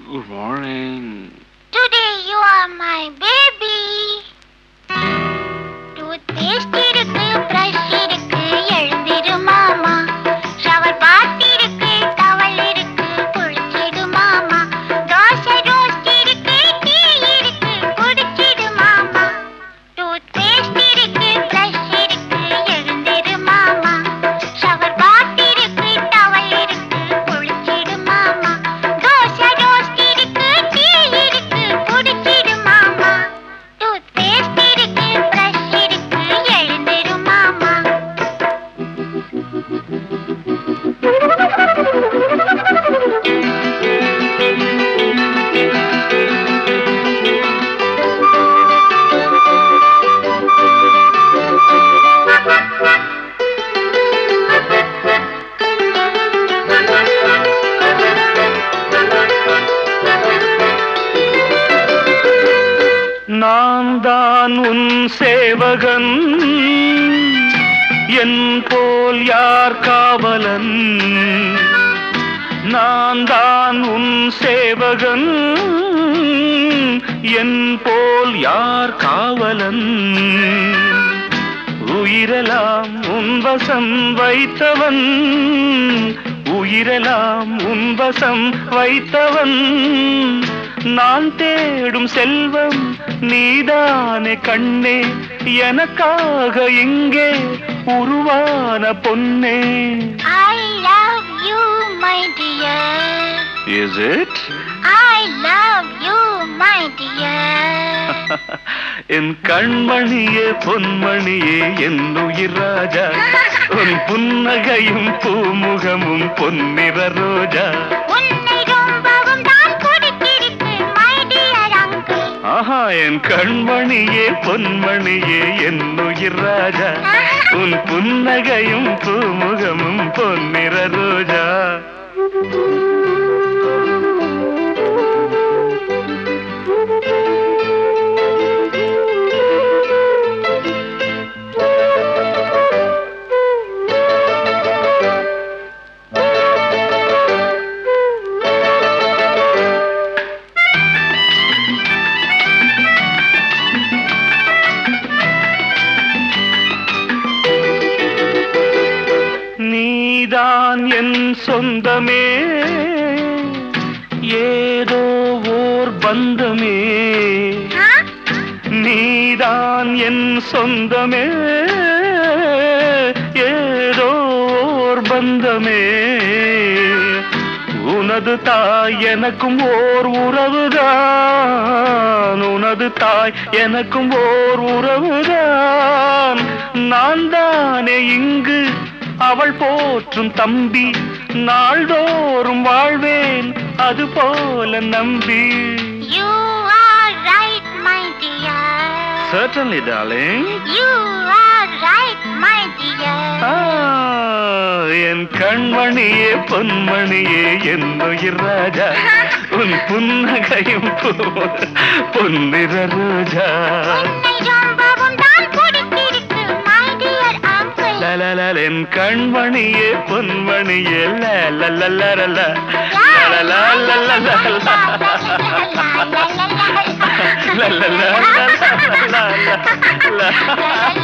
Good morning. Today you are my baby. Toothpaste இருக்கு, brush இருக்கு, எழுந்திரு மாமா. Shower bath இருக்கு, towel இருக்கு, குளிச்சிடு மாமா. தோசை roast இருக்கு, tea இருக்கு, குடிச்சிடு மாமா. Toothpaste இருக்கு, brush இருக்கு, எழுந்திரு மாமா. Shower bath இருக்கு, towel இருக்கு, குளிச்சிடு மாமா. தோசை roast இருக்கு, tea இருக்கு, குடிச்சிடு மாமா. Toothpaste இருக்கு, brush இருக்கு, எழுந்திரு மாமா. நான் தான் உன் சேவகன் என் போல் யார் காவலன் நான் தான் உன் சேவகன் என் போல் யார் காவலன் உயிரெல்லாம் உன் வசம் வைத்தவன் உயிரெல்லாம் உன் வசம் வைத்தவன் நான் தேடும் செல்வம் நீதானே கண்ணே எனக்காக இங்கே உருவான பொன்னே I love you, my dear. Is it? I love you, my dear. என் கண்மணியே பொன்மணியே என் உயிர் ராஜா உன் புன்னகையும் பூமுகமும் பொன்னிற ரோஜா உன்னை ரொம்பவும் தான் பிடித்திருக்கு, my dear uncle. ஆஹா என் கண்மணியே பொன்மணியே என் உயிர் ராஜா உன் புன்னகையும் பூமுகமும் பொன்னிற ரோஜா நீதான் என் சொந்தமே ஏதோ ஓர் பந்தமே ஆ? நீதான் என் சொந்தமே ஏதோ ஓர் பந்தமே உனது தாய் எனக்கும் ஓர் உறவுதான் உனது தாய் எனக்கும் ஓர் உறவுதான் நான் தானே இங்கு அவள் போற்றும் தம்பி நாள்தோறும் வாழ்வேன் அது போல நம்பி You are right, my dear. Certainly, darling. You are right, my dear. ஆ, என் கண்மணியே பொன்மணியே என் உயிர் ராஜா உன் புன்னகையும் பூ- பொன்னிற ரோஜா உன்னை ரொம்பவும் தான் பிடித்திருக்கு, my dear uncle. லலலல, என் கண்மணியே பொன்மணியே லலலலலல, லலலலலலல, லலலலலலல.